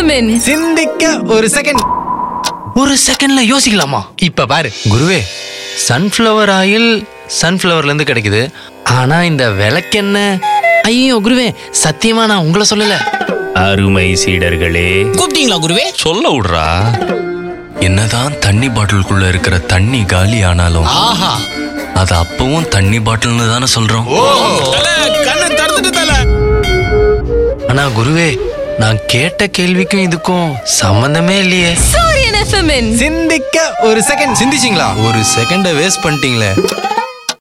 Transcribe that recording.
எஃப்எம்மின் சிந்திக்க ஒரு செகண்ட் ஒரு செகண்ட்ல யோசிக்கலாமா இப்ப பாரு குருவே சன்ஃப்ளவர் ஆயில் சன்ஃப்ளவர்ல இருந்து கிடைக்குது ஆனா இந்த விளக்கெண்ணெய் ஐயோ குருவே சத்தியமா நான் உங்களை சொல்லல அருமை சீடர்களே கூப்பிட்டீங்களா குருவே சொல்ல விடுறா என்னதான் தண்ணி பாட்டிலுக்குள்ள இருக்கிற தண்ணி காலி ஆனாலும் ஆஹா அது அப்பவும் தண்ணி பாட்டில்னு தானே சொல்றோம் கண்ணை திறந்துட்டு தல ஆனா குருவே நான் கேட்ட கேள்விக்கும் இதுக்கும் சம்பந்தமே இல்லையே சூரியன் எஃப்எம்மின் சிந்திக்க ஒரு செகண்ட் சிந்திச்சிங்களா ஒரு செகண்ட வேஸ்ட் பண்ணிட்டீங்களே